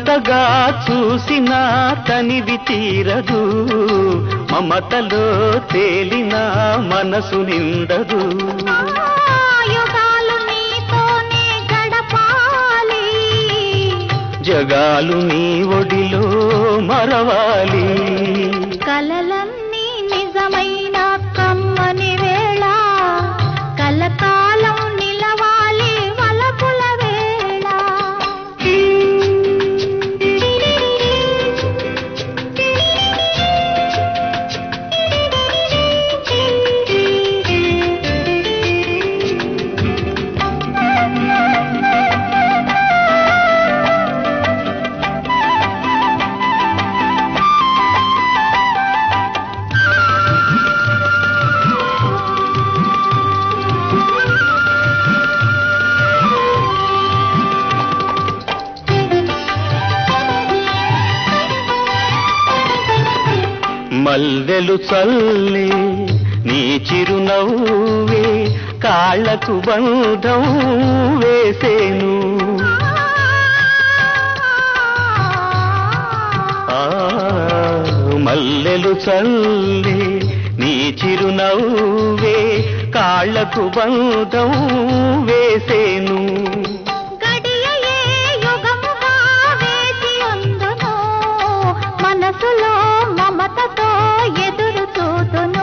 ఎంతగా చూసినా తనివి తీరదు మమతలో తేలిన మనసు నిండదు యుగాలు నీతోనే గడపాలి జగాలు నీ ఒడిలో మరవాలి కలలన్నీ నిజమైన కమ్మని వేళ కలకాలం నిలవాలి వలపుల వేళ మల్లెలు చల్లి నీ చిరునవ్వే కాళ్ళకు బంధం వేసేను ఆ మల్లెలు చల్లి నీ చిరునవ్వే కాళ్ళకు బంధం వేసేను గడియయే యుగముగా వేచి ఉందును మనసులో మమతతో ఎదురు చూతును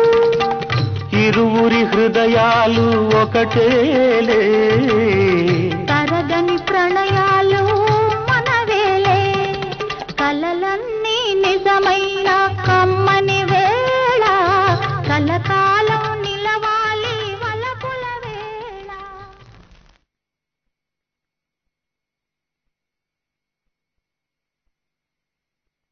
ఇరువురి హృదయాలు ఒకటేలే